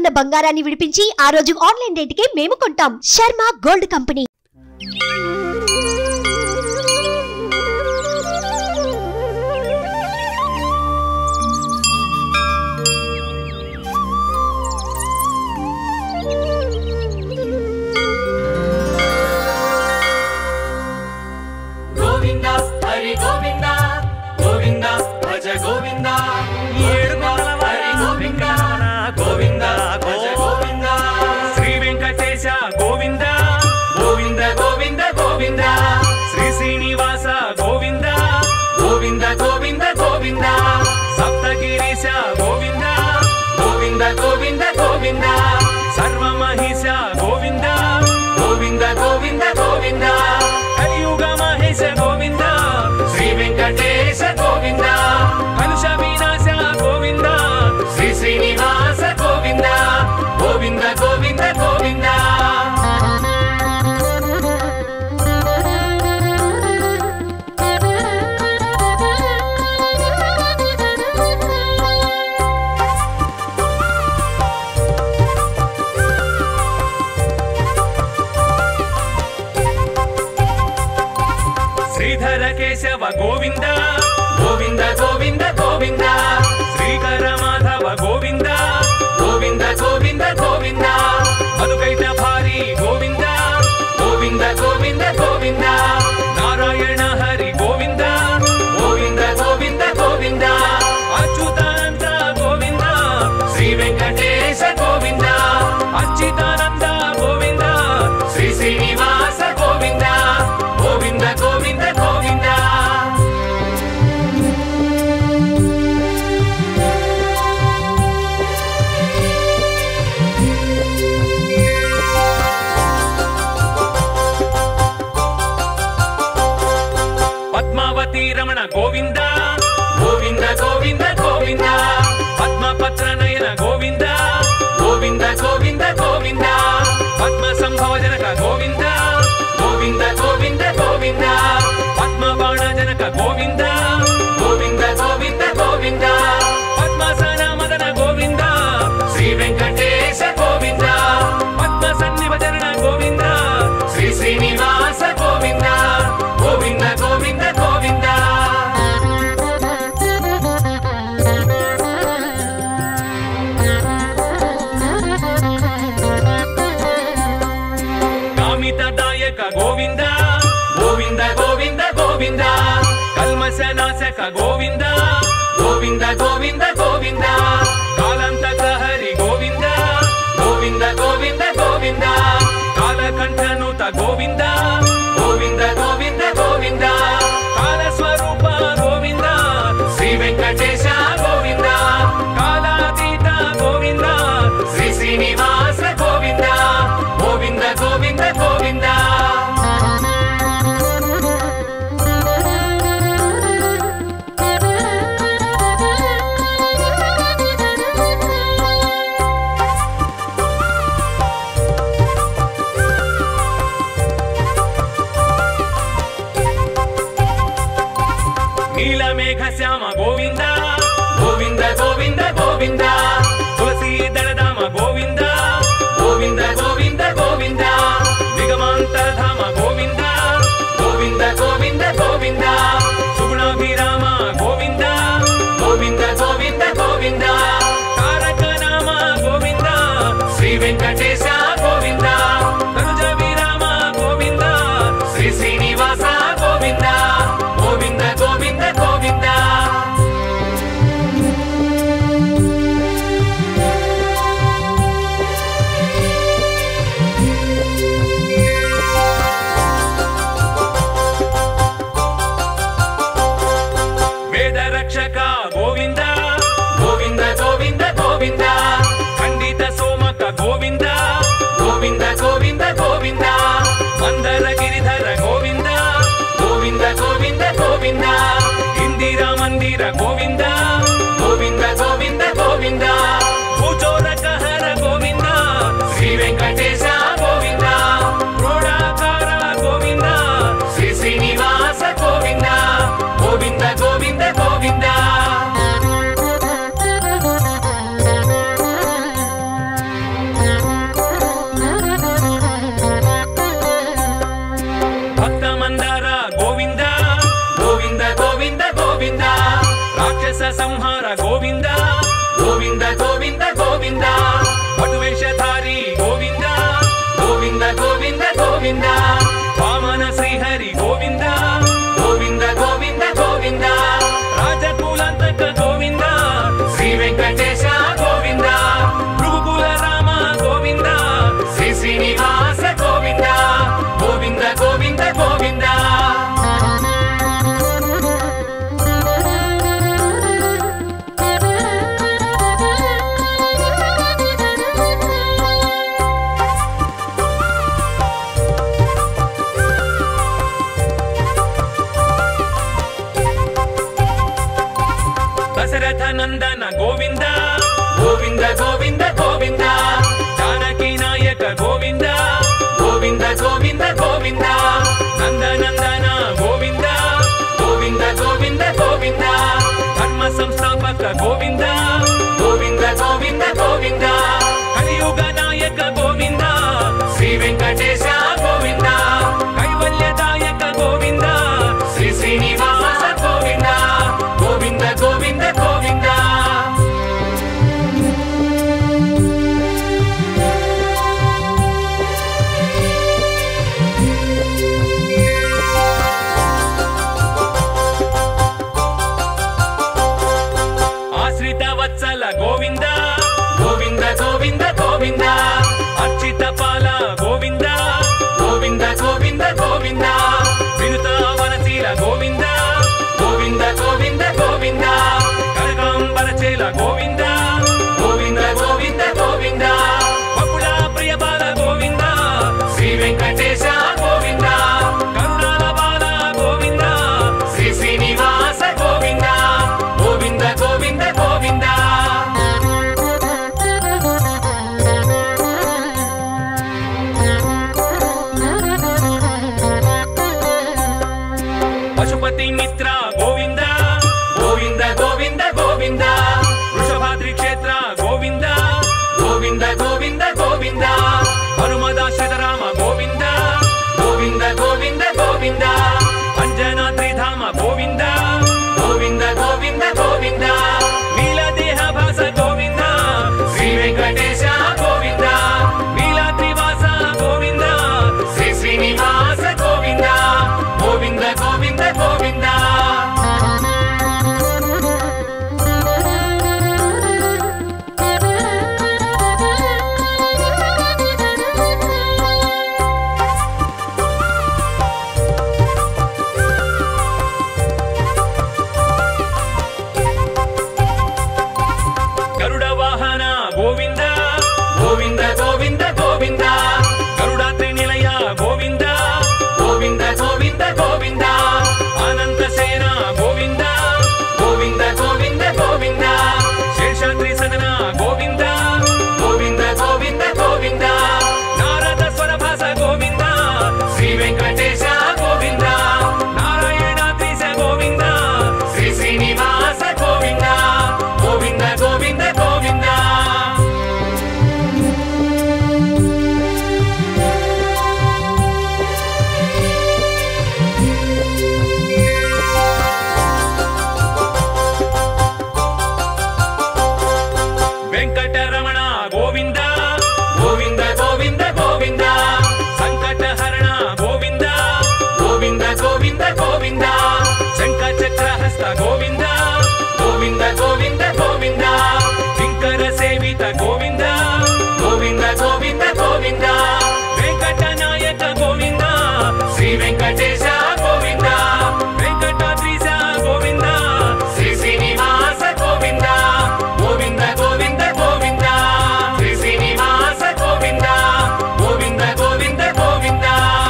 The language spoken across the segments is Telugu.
ఉన్న బంగారాన్ని విడిపించి ఆ రోజు ఆన్లైన్ రేటుకే మేము కొంటాం శర్మ గోల్డ్ కంపెనీ గోవింద హరి గోవింద గోవింద భజ గోవింద ఏడు కొండల హరి గోవింద గోవింద భజ గోవింద శ్రీ వెంకటేశ గోవింద గోవింద గోవింద గోవింద శ్రీ శ్రీనివాస గోవింద గోవింద గోవింద గోవింద సప్తగిరీశ గోవింద గోవింద గోవింద గోవింద సర్వమహిష గోవింద గోవింద గోవింద గోవింద కలియుగ మహేశ గోవింద శ్రీ వెంకటేశ గోవింద కలుష వినాశ గోవింద శ్రీ శ్రీనివాస గోవింద గోవింద గోవింద గోవింద శ్రీధర కేశవ గోవింద గోవింద గోవింద గోవింద శ్రీకర మాధవ గోవింద గోవింద గోవింద గోవింద మధుకైట భారీ గోవింద గోవింద గోవింద గోవింద నారాయణ హరి గోవింద గోవింద గోవింద గోవింద అచ్యుతానంద గోవింద శ్రీ వెంకటేశ గోవింద అచ్యుతానంద గోవింద శ్రీ శ్రీనివాస గోవింద గోవింద గోవింద గోవింద పద్మావతి రమణ గోవింద గోవింద గోవింద గోవింద పద్మపత్ర నయన గోవింద గోవింద గోవింద గోవింద పద్మ సంభవ జనక గోవింద గోవింద గోవింద గోవింద పద్మ బాణ జనక గోవింద గోవింద గోవింద గోవింద పద్మాసన మదన గోవింద శ్రీ వెంకటేశ గోవింద పద్మ సన్నిభజన గోవింద శ్రీ శ్రీనివాస గోవింద గోవింద గోవింద గోవింద కామిత దాయక గోవింద గోవింద గోవింద గోవింద కల్మశ నాశక గోవింద గోవింద గోవింద గోవింద కాలంతక హరి గోవింద గోవింద గోవింద గోవింద కాలకంఠనుత గోవింద గోవింద గోవింద గోవింద కాల స్వరూప గోవింద శ్రీ వెంకటేశ గోవింద కాలాతీత గోవింద శ్రీ శ్రీనివాస గోవింద గోవింద గోవింద గోవింద నీలమేఘ శ్యామ గోవింద గోవింద గోవింద గోవింద తులసీ దళధామ గోవింద గోవింద గోవింద గోవింద నిగమాంతరధామ గోవింద గోవింద గోవింద గోవింద సుగుణాభిరామ గోవింద గోవింద గోవింద గోవింద తారక నామ గోవింద శ్రీ వెంకటేశ గోవింద తనుజ విరామ గోవింద శ్రీ శ్రీనివాస గోవింద గోవింద గోవింద గోవింద వేద రక్షక గోవింద గోవింద గోవింద గోవింద ఖండిత సోమక గోవింద గోవింద గోవింద గోవింద గోవింద కలియుగ నాయక గోవింద శ్రీ వెంకటేశ గోవింద కైవల్యదాయక గోవింద శ్రీ శ్రీనివాస గోవింద గోవింద గోవింద గోవింద ఆశ్రిత వత్సల గోవింద గోవింద గోవింద గోవింద అర్చిత పాల గోవింద గోవింద గోవింద గోవింద వినుత వనశీల గోవింద గోవింద గోవింద గోవింద కనకాంబరచేల గోవింద గోవింద గోవింద గోవింద బకుళ ప్రియబాల గోవింద శ్రీ వెంకటేశ గోవింద కరుణాల బాల గోవింద శ్రీ శ్రీనివాస గోవింద గోవింద గోవింద గోవింద పశుపతి మిత్ర గోవింద గోవింద గోవింద గోవింద వృషభాద్రి క్షేత్ర గోవింద గోవింద గోవింద గోవింద హనుమదాశ్రిత రామ గోవింద గోవింద గోవింద గోవింద అంజనాద్రిధామ గోవింద గోవింద గోవింద గోవింద నీలదేహ భాస గోవింద శ్రీ వెంకటేశ గోవింద నీలాద్రివాస గోవింద శ్రీ శ్రీనివాస గోవింద గోవింద గోవింద గోవింద గరుడ వాహన గోవింద గోవింద గోవింద గోవింద గరుడాద్రి నిలయ గోవింద గోవింద గోవింద గోవింద అనంత సేన గోవింద గోవింద గోవింద గోవింద శేషాద్రి సదన గోవింద గోవింద గోవింద గోవింద నారద స్వర భాస గోవింద శ్రీ వెంకటేశ గోవింద నారాయణాద్రిశ గోవింద శ్రీ శ్రీనివాస గోవింద గోవింద గోవింద గోవింద వెంకటరమణ గోవింద గోవింద గోవింద గోవింద సంకటహరణ గోవింద గోవింద గోవింద గోవింద శంఖ చక్రహస్త గోవింద గోవింద గోవింద గోవింద కింకర సేవిత గోవింద గోవింద గోవింద గోవింద వెంకట నాయక గోవింద శ్రీ వెంకటేశ గోవింద వెంకటాద్రిశ గోవింద శ్రీ శ్రీనివాస గోవింద గోవింద గోవింద గోవింద శ్రీ శ్రీనివాస గోవింద గోవింద గోవింద గోవింద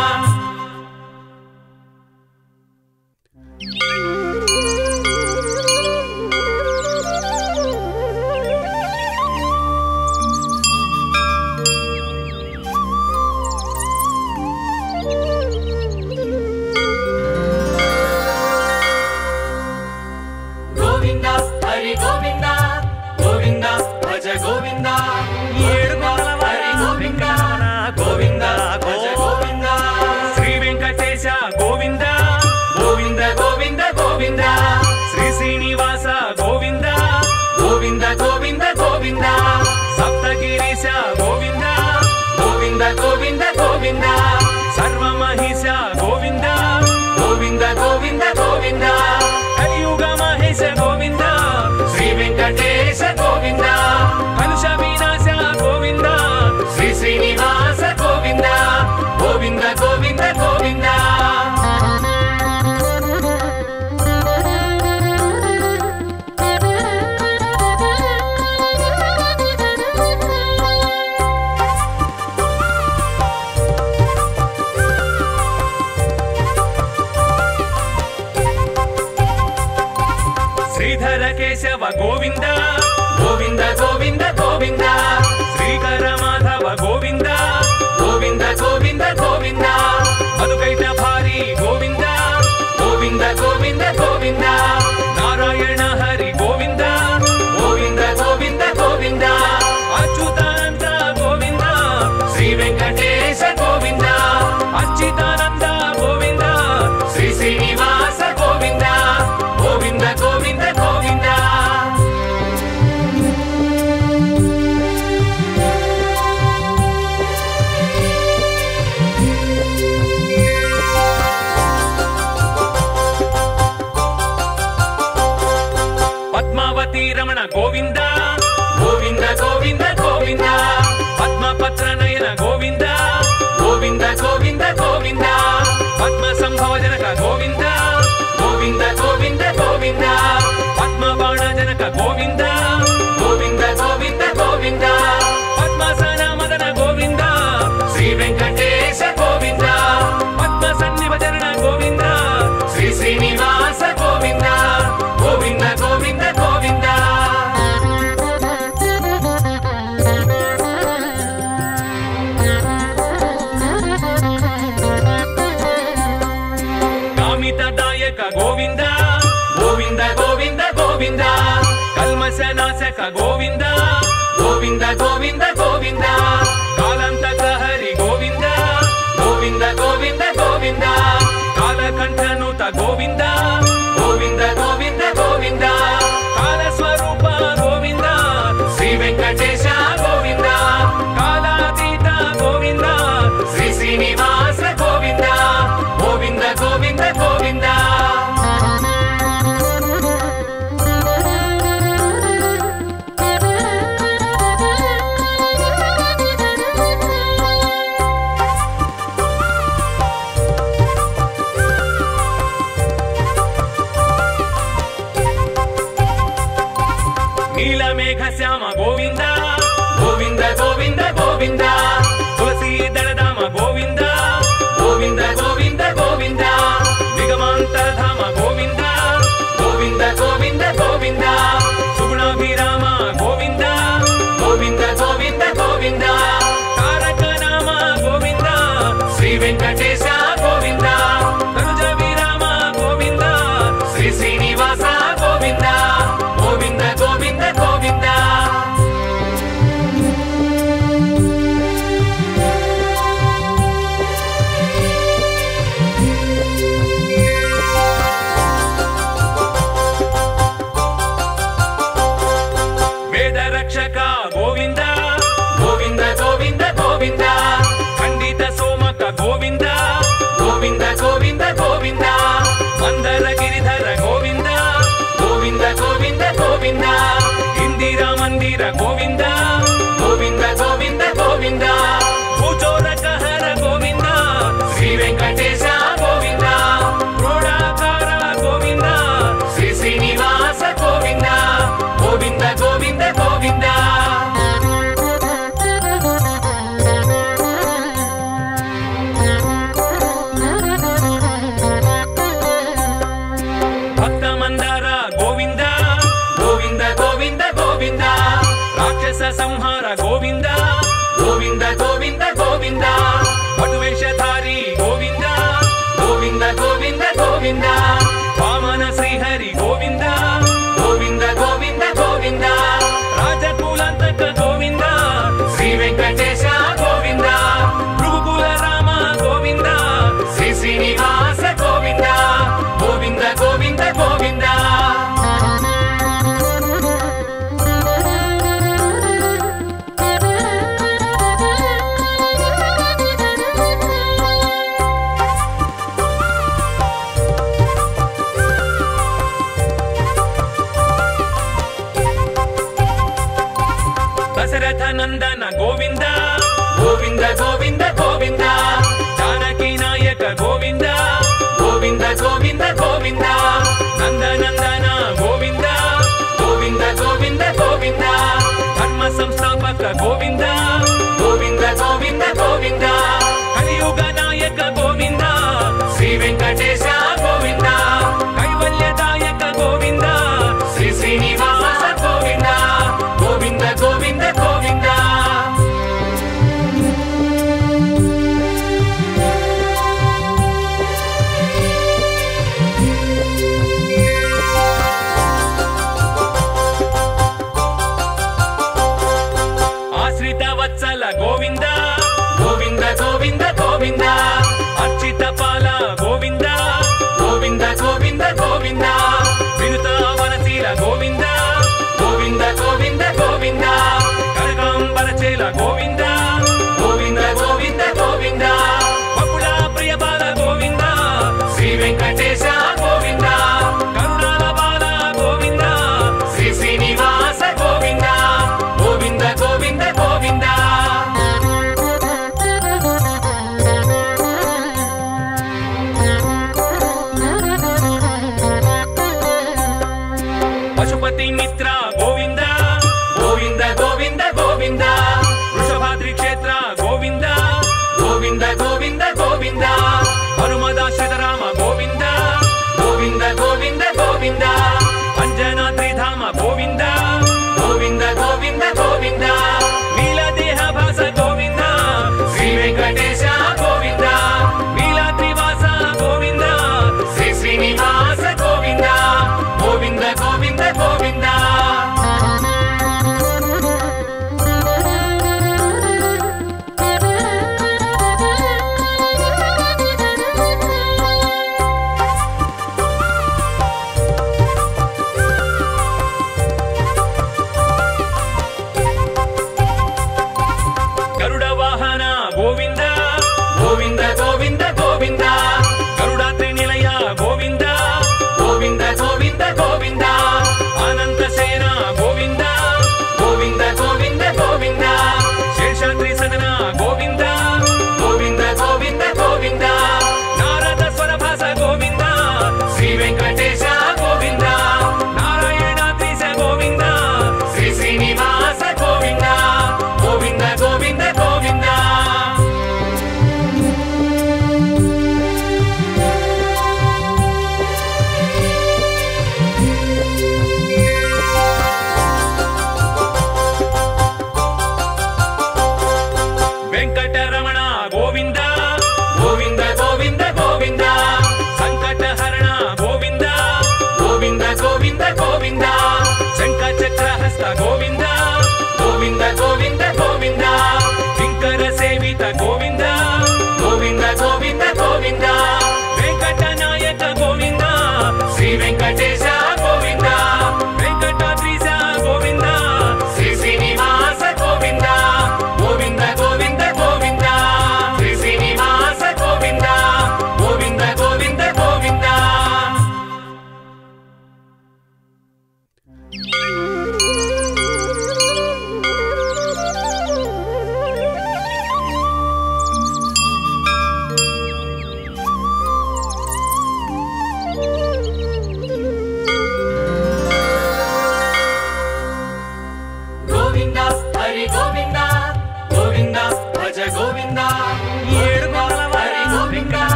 గోవింద హరి గోవింద గోవింద భజ గోవింద ఏడు కొండల హరి గోవింద గోవింద భజ గోవింద శ్రీ వెంకటేశ గోవింద గోవింద గోవింద గోవింద శ్రీ శ్రీనివాస గోవింద గోవింద గోవింద గోవింద సప్తగిరీశ గోవింద గోవింద గోవింద గోవింద సర్వమహిష గోవింద గోవింద గోవింద గోవింద కలియుగ మహేశ గోవింద శ్రీ వెంకటేశ గోవింద కలుష వినాశ గోవింద శ్రీ శ్రీనివాస గోవింద గోవింద గోవింద గోవింద శ్రీధర కేశవ గోవింద గోవింద గోవింద గోవింద శ్రీకర మాధవ గోవింద గోవింద గోవింద గోవింద మధుకైట భారీ గోవింద గోవింద గోవింద గోవింద నారాయణ హరి గోవింద గోవింద గోవింద కాలంతక హరి గోవింద గోవింద గోవింద గోవింద కాలకంఠనుత గోవింద గోవింద గోవింద గోవింద కాల స్వరూప గోవింద శ్రీ వెంకటేశ గోవింద కాలాతీత గోవింద శ్రీ శ్రీనివాస గోవింద గోవింద గోవింద గోవింద నీలమేఘ శ్యామ గోవింద గోవింద గోవింద గోవింద తులసీ దళధామ గోవింద గోవింద గోవింద గోవింద నిగమాంతరధామ గోవింద గోవింద గోవింద గోవింద సుగుణాభిరామ గోవింద గోవింద గోవింద గోవింద తారక నామ గోవింద శ్రీ వెంకటేశ గోవింద తనుజ విరామ గోవింద శ్రీ శ్రీనివాస గోవింద గోవింద గోవింద గోవింద వేద రక్షక గోవింద గోవింద గోవింద గోవింద ఖండిత సోమక గోవింద గోవింద గోవింద గోవింద మందర గిరిధర గోవింద గోవింద గోవింద గోవింద ఇందిరా మందిర గోవింద గోవింద గోవింద గోవింద భూచోరక హర గోవింద శ్రీ వెంకటేశ గోవింద క్రోడాకార గోవింద శ్రీ శ్రీనివాస గోవింద గోవింద గోవింద గోవింద భక్త మందార గోవింద గోవింద గోవింద గోవింద రాక్షస సంహార గోవింద గోవింద గోవింద గోవింద పటువేషధారి గోవింద గోవింద గోవింద గోవింద వామన శ్రీహరి గోవింద గోవింద గోవింద గోవింద రాజకులంతక గోవింద శ్రీ వెంకటేశ గోవింద భృగుకుల రామ గోవింద శ్రీ శ్రీనివాస గోవింద గోవింద గోవింద గోవింద దశరథ నందన గోవింద గోవింద గోవింద గోవింద జానకి నాయక గోవింద గోవింద గోవింద గోవింద నందనందన గోవింద గోవింద గోవింద గోవింద ధర్మ సంస్థాపక గోవింద గోవింద గోవింద గోవింద కలియుగ నాయక గోవింద శ్రీ వెంకటేశ గోవింద కైవల్యదాయక గోవింద శ్రీ శ్రీనివాస గోవింద గోవింద గోవింద గోవింద ఆశ్రిత వత్సల గోవింద గోవింద గోవింద గోవింద అర్చిత పాల గోవింద గోవింద గోవింద గోవింద వినుత వనశీల గోవింద గోవింద గోవింద గోవింద కనకాంబరచేల గోవింద గోవింద గోవింద గోవింద బకుళ ప్రియబాల గోవింద శ్రీ వెంకటేశ గోవింద కరుణాల బాల గోవింద శ్రీ శ్రీనివాస గోవింద గోవింద గోవింద గోవింద పశుపతి మిత్ర గోవింద గోవింద గోవింద గోవింద వృషభ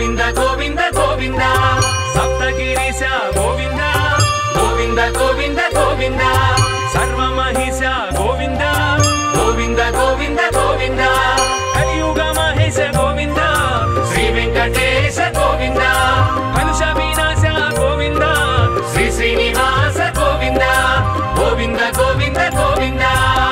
గోవింద గోవింద గోవింద సప్తగిరీశ గోవింద గోవింద గోవింద గోవింద సర్వమహిష గోవింద గోవింద గోవింద గోవింద కలియుగ మహేశ గోవింద శ్రీ వెంకటేశ గోవింద కలుష వినాశ గోవింద శ్రీ శ్రీనివాస గోవింద గోవింద గోవింద గోవింద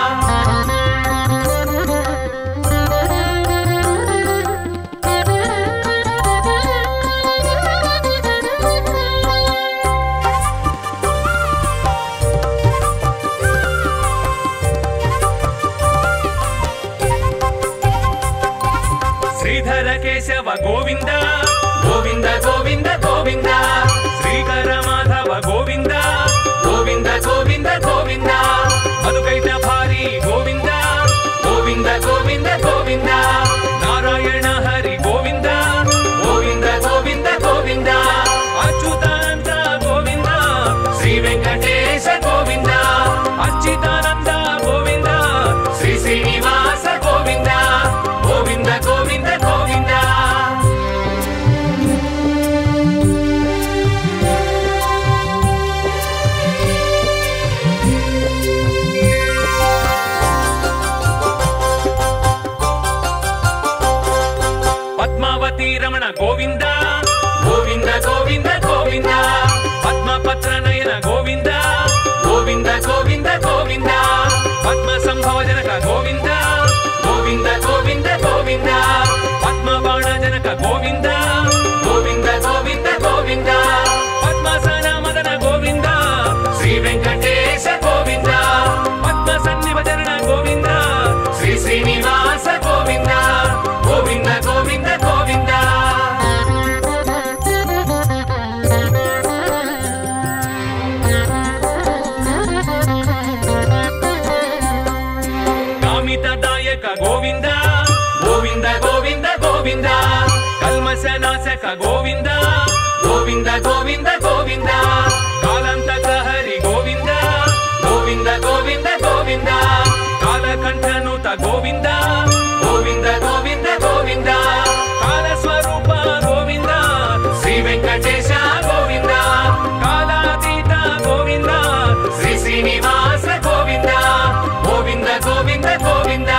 శ్రీధర కేశవ గోవింద గోవింద గోవింద గోవింద శ్రీకర మాధవ గోవింద గోవింద గోవింద గోవింద మధుకైట భారీ గోవింద గోవింద గోవింద గోవింద నారాయణ హరి గోవింద గోవింద గోవింద గోవింద అచ్యుతానంద గోవింద శ్రీ వెంకటేశ గోవింద అచ్యుతానంద గోవింద శ్రీ శ్రీనివాస గోవింద గోవింద గోవింద గోవింద పద్మావతి రమణ గోవింద గోవింద గోవింద గోవింద పద్మపత్ర నయన గోవింద గోవింద గోవింద గోవింద పద్మ సంభవ జనక గోవింద గోవింద గోవింద గోవింద పద్మ బాణ జనక గోవింద గోవింద గోవింద గోవింద పద్మసన మదన గోవింద శ్రీ వెంకటేశ గోవింద పద్మ సన్నిభజన గోవింద శ్రీ శ్రీనివాస గోవింద గోవింద గోవింద గోవింద కామిత దాయక గోవింద గోవింద గోవింద గోవింద కల్మశ నాశక గోవింద గోవింద గోవింద గోవింద కాలంతక హరి గోవింద గోవింద గోవింద గోవింద కాలకంఠనుత గోవింద గోవింద గోవింద గోవింద కాల స్వరూప గోవింద శ్రీ వెంకటేశ గోవింద కాలాతీత గోవింద శ్రీ శ్రీనివాస గోవింద గోవింద గోవింద గోవింద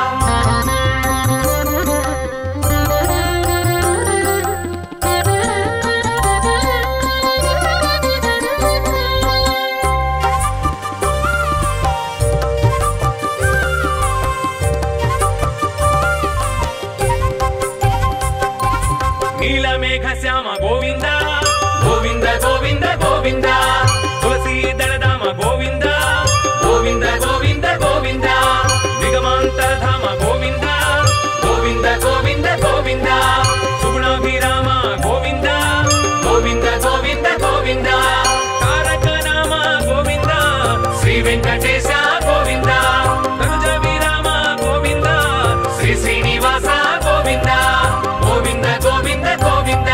నీలమేఘ శ్యామ గోవింద గోవింద గోవింద గోవింద తులసి దళధామ గోవింద గోవింద గోవింద గోవింద నిగమాంతరధామ గోవింద గోవింద గోవింద గోవింద సుగుణాభిరామ గోవింద గోవింద గోవింద గోవింద తారక నామ గోవింద శ్రీ వెంకటేశ గోవింద తనుజ విరామ గోవింద శ్రీ శ్రీనివాస గోవింద గోవింద గోవింద గోవింద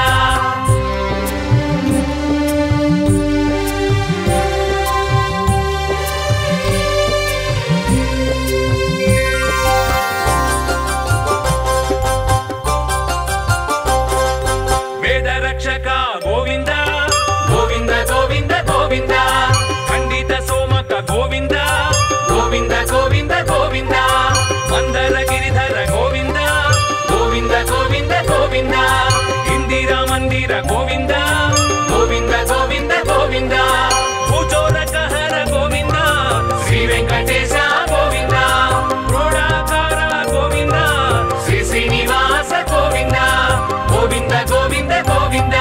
వేద రక్షక గోవింద గోవింద గోవింద గోవింద ఖండిత సోమక గోవింద గోవింద గోవింద గోవింద మందర గిరిధర గోవింద గోవింద గోవింద గోవింద ఇందిరా మందిర గోవింద గోవింద గోవింద గోవింద భూచోరక హర గోవింద శ్రీ వెంకటేశ గోవింద క్రోడాకార గోవింద శ్రీ శ్రీనివాస గోవింద గోవింద గోవింద గోవింద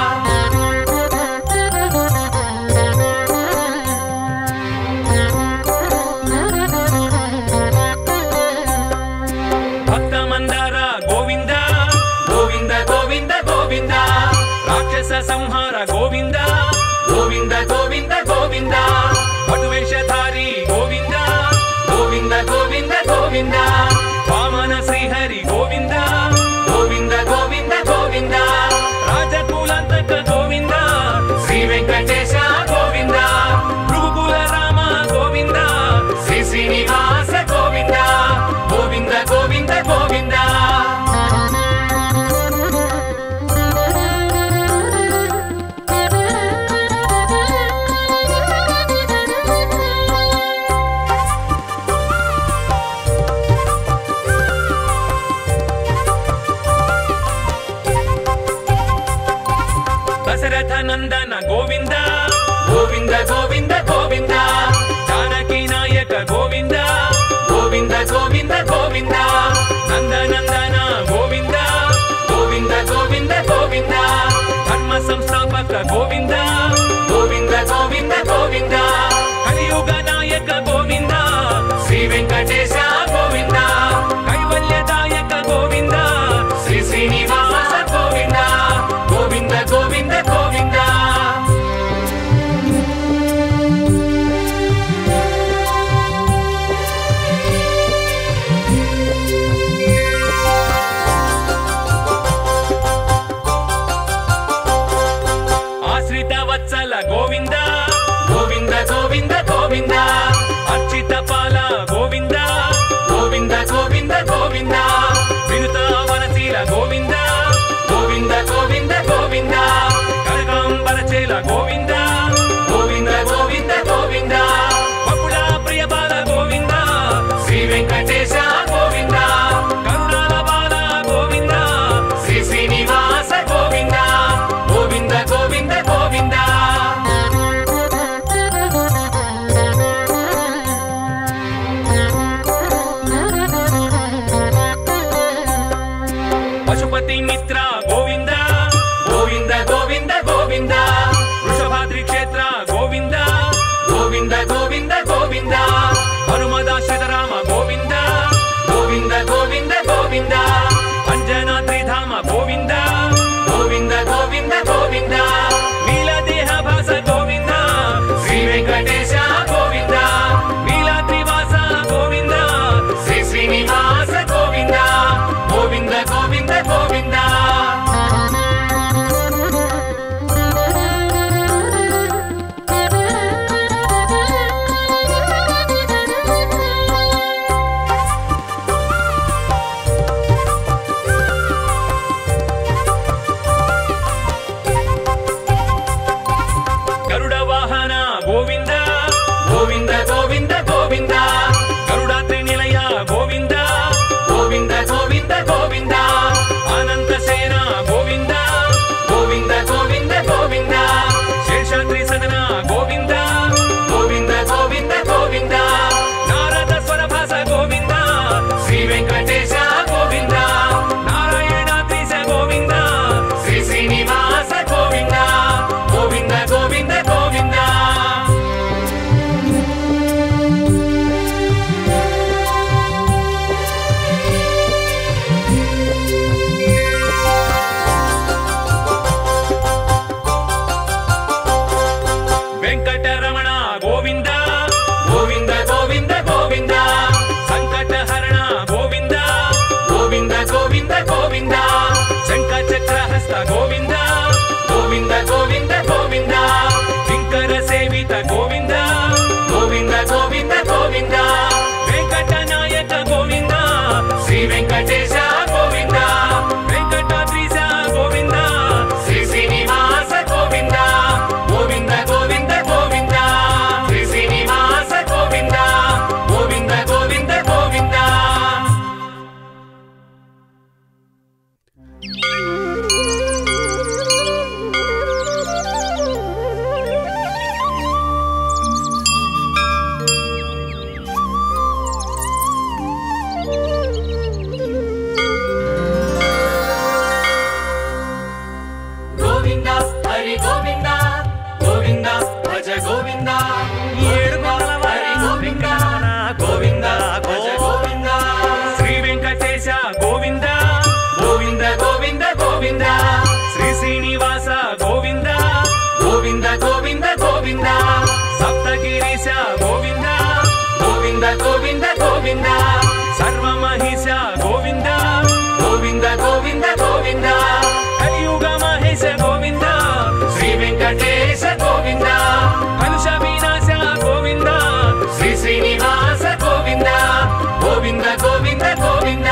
భక్త మందార గోవింద గోవింద గోవింద గోవింద రాక్షస సంహార గోవింద గోవింద గోవింద గోవింద పటువేషధారి గోవింద గోవింద గోవింద గోవింద వామన శ్రీహరి గోవింద గోవింద గోవింద గోవింద రాజకులంతక గోవింద శ్రీ వెంకటేశ గోవింద భృగుకుల రామ గోవింద శ్రీ శ్రీనివాస గోవింద గోవింద గోవింద గోవింద దశరథ నందన గోవింద గోవింద గోవింద గోవింద జానకి నాయక గోవింద గోవింద గోవింద గోవింద నందనందన గోవింద గోవింద గోవింద గోవింద ధర్మ సంస్థాపక గోవింద గోవింద గోవింద గోవింద కలియుగ నాయక గోవింద శ్రీ వెంకటేశ గోవింద కైవల్యదాయక గోవింద శ్రీ శ్రీనివాస గోవింద గోవింద గోవింద గోవింద ఆశ్రిత వత్సల గోవింద గోవింద గోవింద గోవింద అర్చిత పాల గోవింద గోవింద గోవింద గోవింద వినుత వనశీల గోవింద గోవింద గోవింద గోవింద కనకాంబరచేల గోవింద గోవింద గోవింద గోవింద బకుళ ప్రియబాల గోవింద శ్రీ వెంకటేశ గోవింద కరుణాల బాల గోవింద శ్రీ శ్రీనివాస గోవింద గోవింద గోవింద గోవింద పశుపతి మిత్ర గోవింద గోవింద గోవింద గోవింద వృషభాద్రి క్షేత్ర గోవింద గోవింద గోవింద గోవింద హనుమదాశ్రితరామ గోవింద గోవింద గోవింద గోవింద అంజనాద్రిధామ గోవింద గోవింద గోవింద గోవింద నీలదేహ భాస గోవింద శ్రీ వెంకటేశ గోవింద నీలాద్రివాస గోవింద శ్రీ శ్రీనివాస గోవింద గోవింద గోవింద గోవింద గరుడ వాహన గోవింద గోవింద గోవింద గోవింద గరుడాద్రి నిలయ గోవింద గోవింద గోవింద గోవింద అనంత సేన గోవింద గోవింద గోవింద గోవింద శేషాద్రి సదన గోవింద గోవింద గోవింద గోవింద నారద స్వర భాస గోవింద శ్రీ వెంకటేశ గోవింద నారాయణాద్రిశ గోవింద శ్రీ శ్రీనివాస గోవింద గోవింద గోవింద గోవింద వెంకటరమణ గోవింద గోవింద గోవింద గోవింద సంకటహరణ గోవింద గోవింద గోవింద గోవింద శంఖ చక్రహస్త గోవింద గోవింద గోవింద గోవింద కింకర సేవిత గోవింద గోవింద గోవింద గోవింద వెంకట నాయక గోవింద శ్రీ వెంకటేశ గోవింద వెంకటాద్రిశ గోవింద శ్రీ శ్రీనివాస గోవింద గోవింద గోవింద గోవింద శ్రీ శ్రీనివాస గోవింద గోవింద గోవింద గోవింద గోవింద హరి గోవింద గోవింద భజ గోవింద ఏడు కొండల వాడ హరి గోవింద గోవింద భజ గోవింద శ్రీ వెంకటేశ గోవింద గోవింద గోవింద గోవింద శ్రీ శ్రీనివాస గోవింద గోవింద గోవింద గోవింద సప్తగిరీశ గోవింద గోవింద గోవింద గోవింద సర్వమహిష గోవింద గోవింద గోవింద గోవింద కలియుగ మహేశ గోవింద శ్రీ వెంకటేశ గోవింద కలుష వినాశ గోవింద శ్రీ శ్రీనివాస గోవింద గోవింద గోవింద గోవింద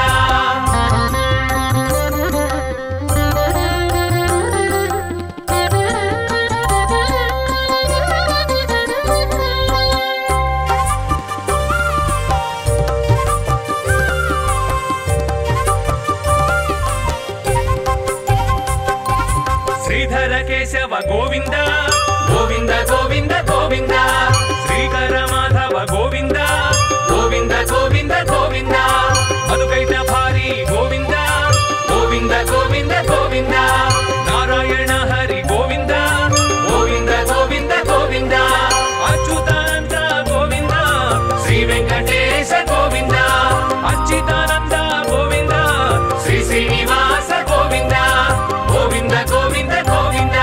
శ్రీధర కేశవ గోవింద గోవింద గోవింద గోవింద శ్రీకర మాధవ గోవింద గోవింద గోవింద గోవింద మధుకైట భారీ గోవింద గోవింద గోవింద గోవింద నారాయణ హరి గోవింద గోవింద గోవింద గోవింద అచ్యుతానంద గోవింద శ్రీ వెంకటేశ గోవింద అచ్యుతానంద గోవింద శ్రీ శ్రీనివాస గోవింద గోవింద గోవింద గోవింద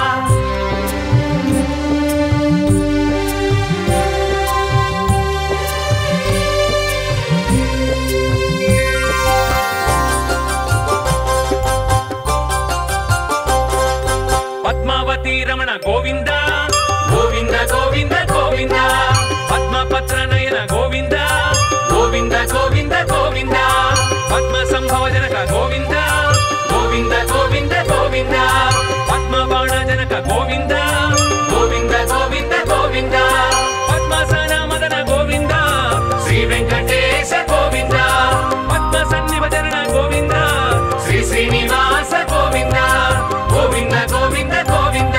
పద్మావతి రమణ గోవింద గోవింద గోవింద గోవింద పద్మపత్ర నయన గోవింద గోవింద గోవింద గోవింద పద్మ సంభవ జనక గోవింద గోవింద గోవింద గోవింద పద్మ బాణ జనక గోవింద గోవింద గోవింద గోవింద పద్మసన మదన గోవింద శ్రీ వెంకటేశ గోవింద పద్మ సన్నిభజన గోవింద శ్రీ శ్రీనివాస గోవింద గోవింద గోవింద గోవింద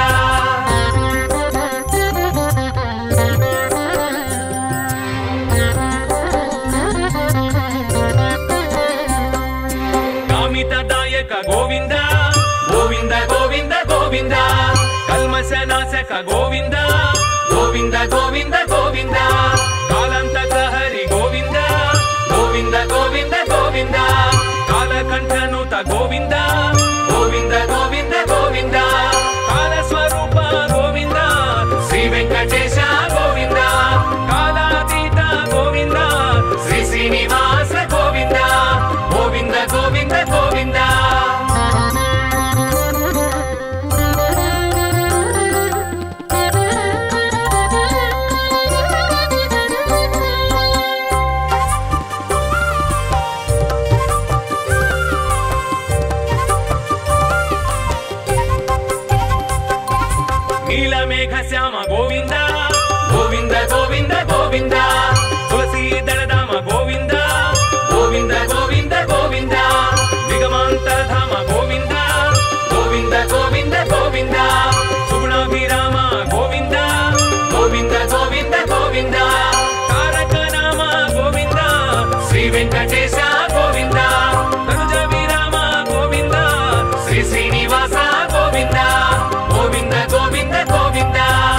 కామిత దాయక గోవింద గోవింద గోవింద గోవింద కల్మశ నాశక గోవింద గోవింద గోవింద గోవింద కాలంతక హరి గోవింద గోవింద గోవింద గోవింద కాలకంఠనుత గోవింద గోవింద గోవింద గోవింద కాల స్వరూప గోవింద శ్రీ వెంకటేశ గోవింద కాలాతీత గోవింద శ్రీ శ్రీనివాస గోవింద గోవింద గోవింద గోవింద నీలమేఘ శ్యామ గోవింద గోవింద గోవింద గోవింద తులసీ దళధామ గోవింద గోవింద గోవింద గోవింద నిగమాంతరధామ గోవింద గోవింద గోవింద గోవింద సుగుణాభిరామ గోవింద గోవింద గోవింద గోవింద తారక నామ గోవింద శ్రీ వెంకటేశ గోవింద తనుజ విరామ గోవింద శ్రీ శ్రీనివాస గోవింద గోవింద గోవింద గోవింద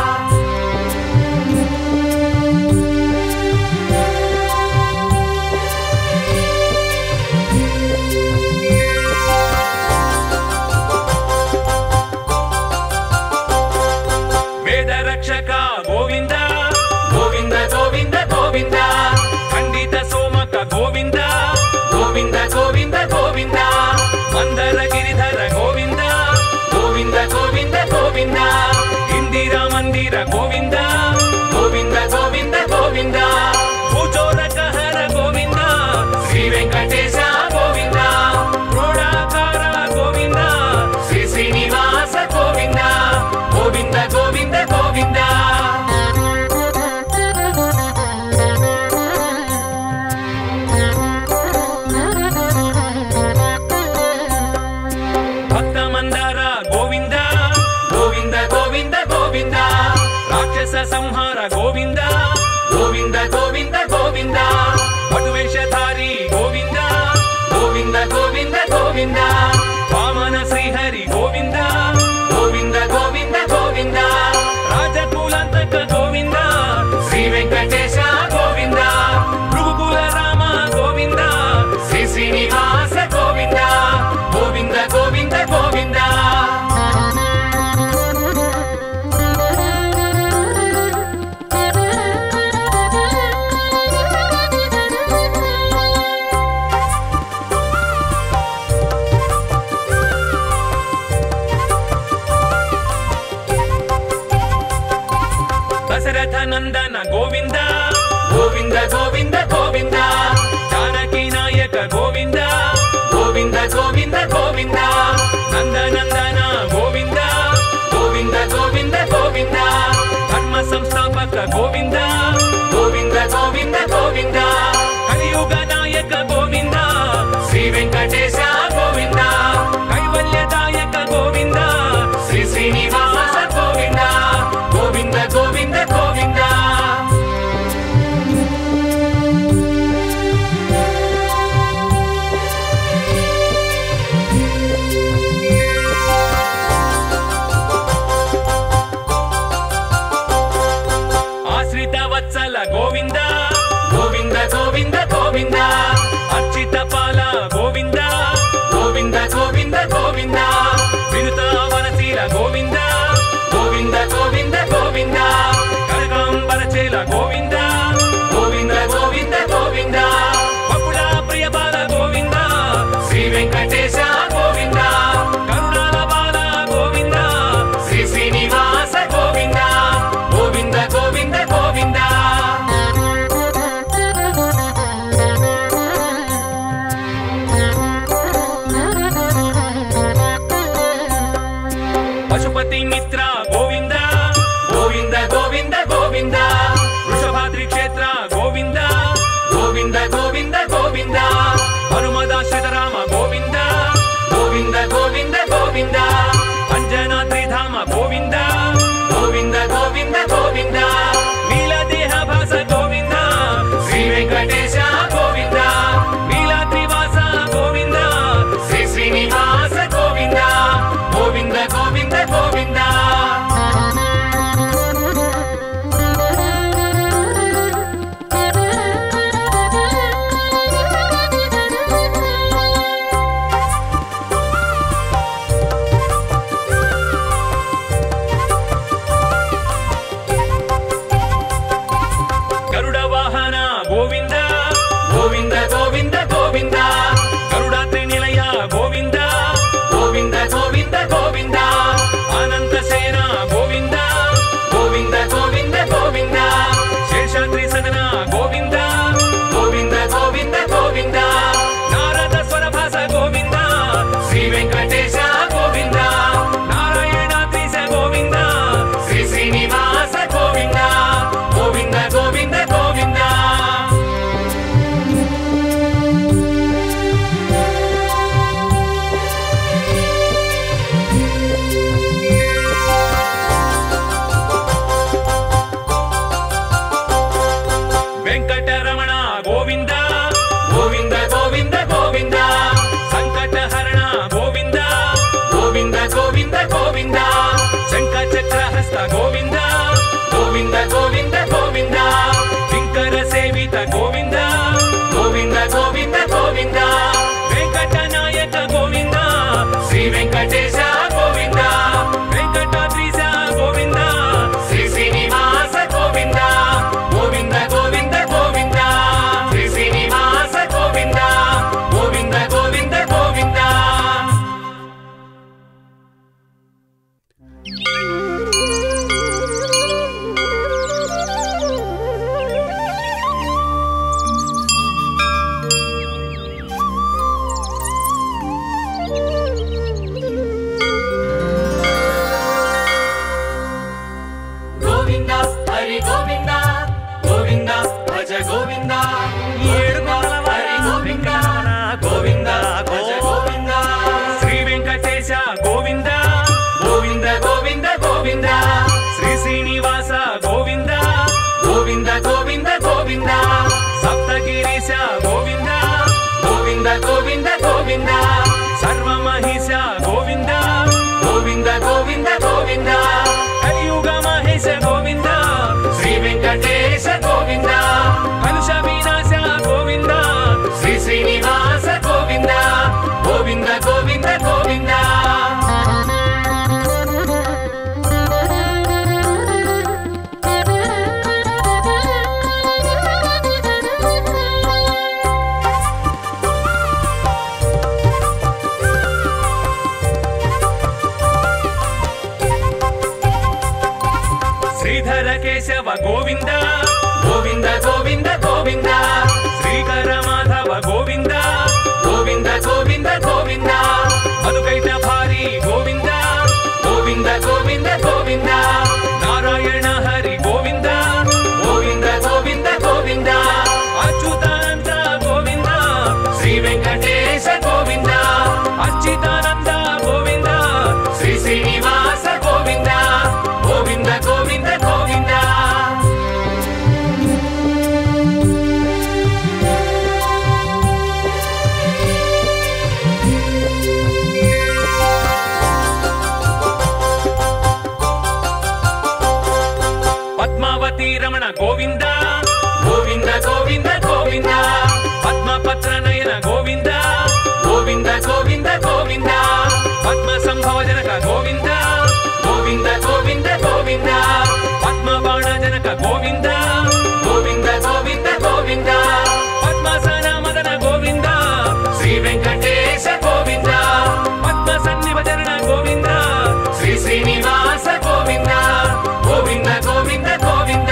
వేద రక్షక గోవింద గోవింద గోవింద గోవింద ఖండిత సోమక గోవింద గోవింద గోవింద గోవింద మందర గిరిధర గోవింద గోవింద గోవింద గోవింద ఇందిరా మందిర గోవింద గోవింద గోవింద గోవింద భూచోరక హర గోవింద శ్రీ వెంకటేశ గోవింద క్రోడాకార గోవింద శ్రీ శ్రీనివాస గోవింద గోవింద గోవింద గోవింద భక్త మందార గోవింద గోవింద గోవింద గోవింద రాక్షస సంహార గోవింద గోవింద గోవింద గోవింద పటువేషధారి గోవింద గోవింద గోవింద గోవింద వామన శ్రీహరి గోవింద గోవింద గోవింద గోవింద రాజకులంతక గోవింద శ్రీ వెంకటేశ గోవింద భృగుకుల రామ గోవింద శ్రీ శ్రీనివాస గోవింద గోవింద గోవింద గోవింద దశరథ నందన గోవింద గోవింద గోవింద గోవింద జానకి నాయక గోవింద గోవింద గోవింద గోవింద నందనందన గోవింద గోవింద గోవింద గోవింద ధర్మ సంస్థాపక గోవింద గోవింద గోవింద గోవింద కలియుగ నాయక గోవింద శ్రీ వెంకటేశ గోవింద కైవల్యదాయక గోవింద గోవింద శంఖ చక్రహస్త గోవింద గోవింద గోవింద గోవింద కింకర సేవిత గోవింద గోవింద గోవింద గోవింద వెంకట నాయక గోవింద శ్రీ వెంకటేశ గోవింద వెంకటాద్రీశ గోవింద శ్రీ శ్రీనివాస గోవింద గోవింద గోవింద గోవింద శ్రీ శ్రీనివాస గోవింద గోవింద గోవింద గోవింద గోవింద హరి గోవింద గోవింద భజ గోవింద ఏడు కొండల హరి గోవింద గోవింద భజ గోవింద శ్రీ వెంకటేశ గోవింద గోవింద గోవింద గోవింద శ్రీ శ్రీనివాస గోవింద గోవింద గోవింద గోవింద సప్తగిరీశ గోవింద గోవింద గోవింద గోవింద సర్వమహిష గోవింద గోవింద గోవింద గోవింద కలియుగ మహేశ గోవింద శ్రీ వెంకటేశ గోవింద కలుష వినాశ గోవింద శ్రీ శ్రీనివాస గోవింద గోవింద గోవింద గోవింద శ్రీధర కేశవ గోవింద గోవింద గోవింద గోవింద శ్రీకర మాధవ గోవింద గోవింద గోవింద గోవింద మధుకైట భారీ గోవింద గోవింద గోవింద గోవింద నారాయణ హరి గోవింద గోవింద గోవింద గోవింద అచ్యుతానంద గోవింద శ్రీ వెంకటేశ గోవింద అచ్యుతానంద గోవింద శ్రీ శ్రీనివాస గోవింద గోవింద గోవింద గోవింద పద్మావతి రమణ గోవింద గోవింద గోవింద గోవింద పద్మపత్ర నయన గోవింద గోవింద గోవింద గోవింద పద్మ సంభవ జనక గోవింద గోవింద గోవింద గోవింద పద్మ బాణ జనక గోవింద గోవింద గోవింద గోవింద పద్మాసన మదన గోవింద శ్రీ వెంకటేశ గోవింద పద్మ సన్నిభజన గోవింద శ్రీ శ్రీనివాస గోవింద గోవింద గోవింద గోవింద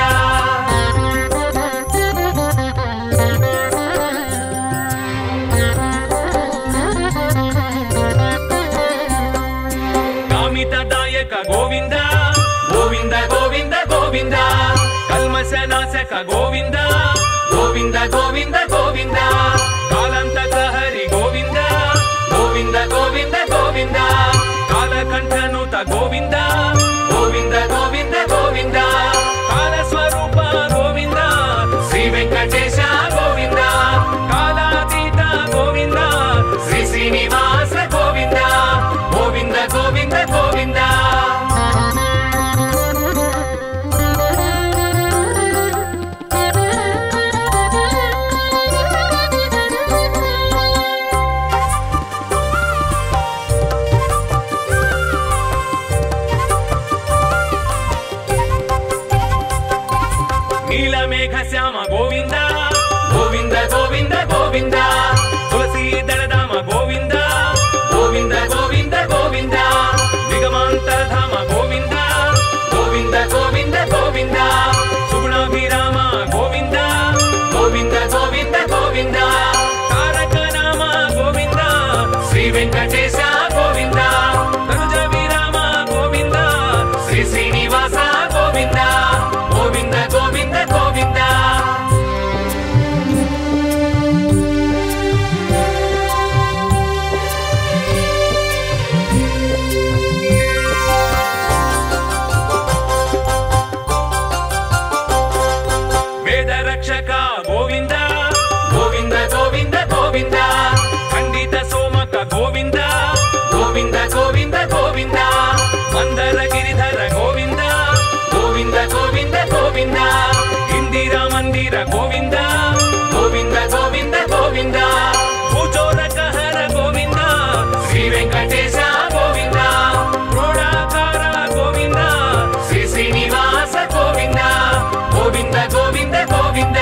కామిత దాయక గోవింద గోవింద గోవింద గోవింద కల్మశ నాశక గోవింద గోవింద గోవింద గోవింద కాలంతక హరి గోవింద గోవింద గోవింద గోవింద కాలకంఠనుత గోవింద గోవింద గోవింద గోవింద కాల స్వరూప గోవింద శ్రీ వెంకటేశ గోవింద కాలాతీత గోవింద శ్రీ శ్రీనివాస గోవింద గోవింద గోవింద గోవింద వీర గోవింద గోవింద గోవింద గోవింద భుజోరకహర గోవింద శ్రీ వెంకటేశ గోవింద క్రోడాకార గోవింద శ్రీ శ్రీనివాస గోవింద గోవింద గోవింద గోవింద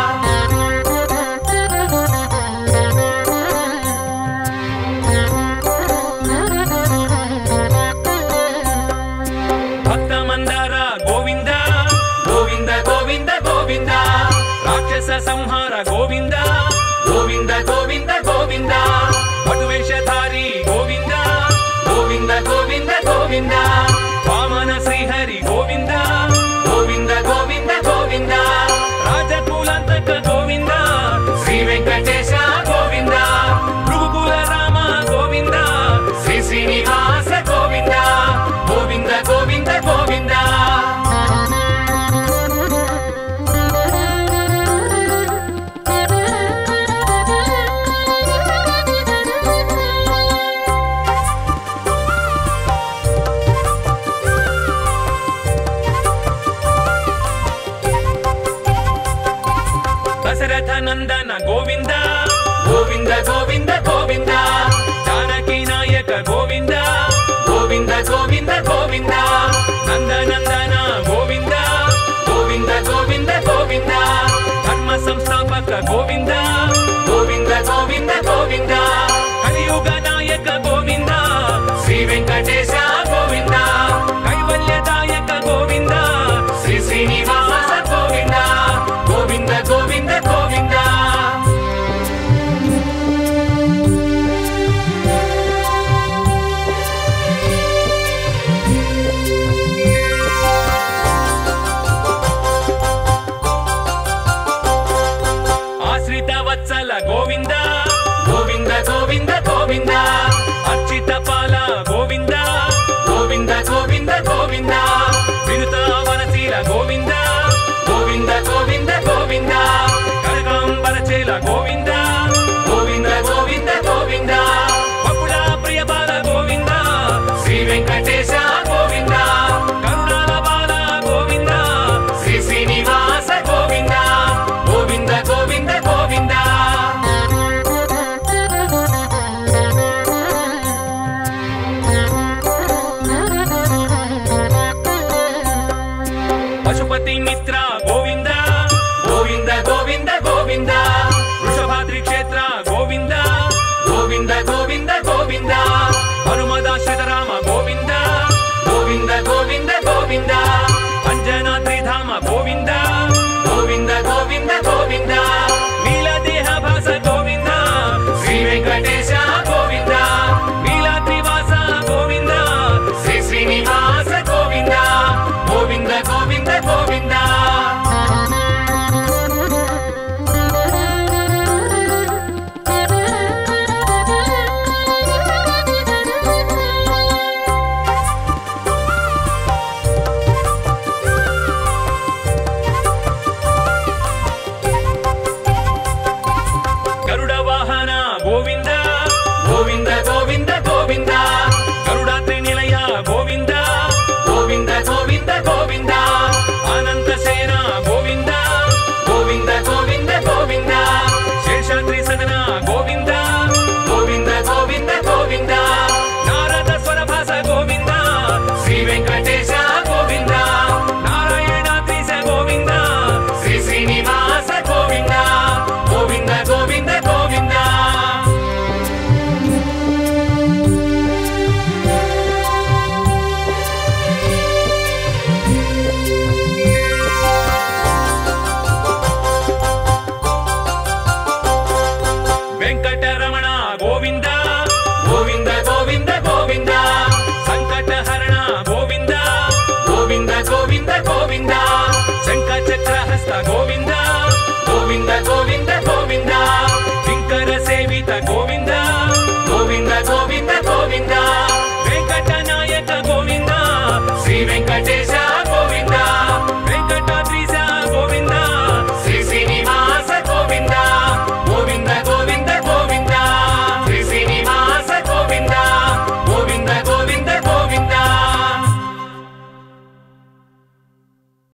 భక్త మందార గోవింద గోవింద గోవింద గోవింద రాక్షస సంహార గోవింద గోవింద గోవింద గోవింద పటువేషధారి గోవింద గోవింద గోవింద గోవింద వామన శ్రీహరి గోవింద గోవింద గోవింద గోవింద రాజకులంతక గోవింద శ్రీ వెంకటేశ గోవింద భృగుకుల రామ గోవింద శ్రీ శ్రీనివాస గోవింద గోవింద గోవింద గోవింద దశరథ నందన గోవింద గోవింద గోవింద గోవింద జానకి నాయక గోవింద గోవింద గోవింద గోవింద నందనందన గోవింద గోవింద గోవింద గోవింద ధర్మ సంస్థాపక గోవింద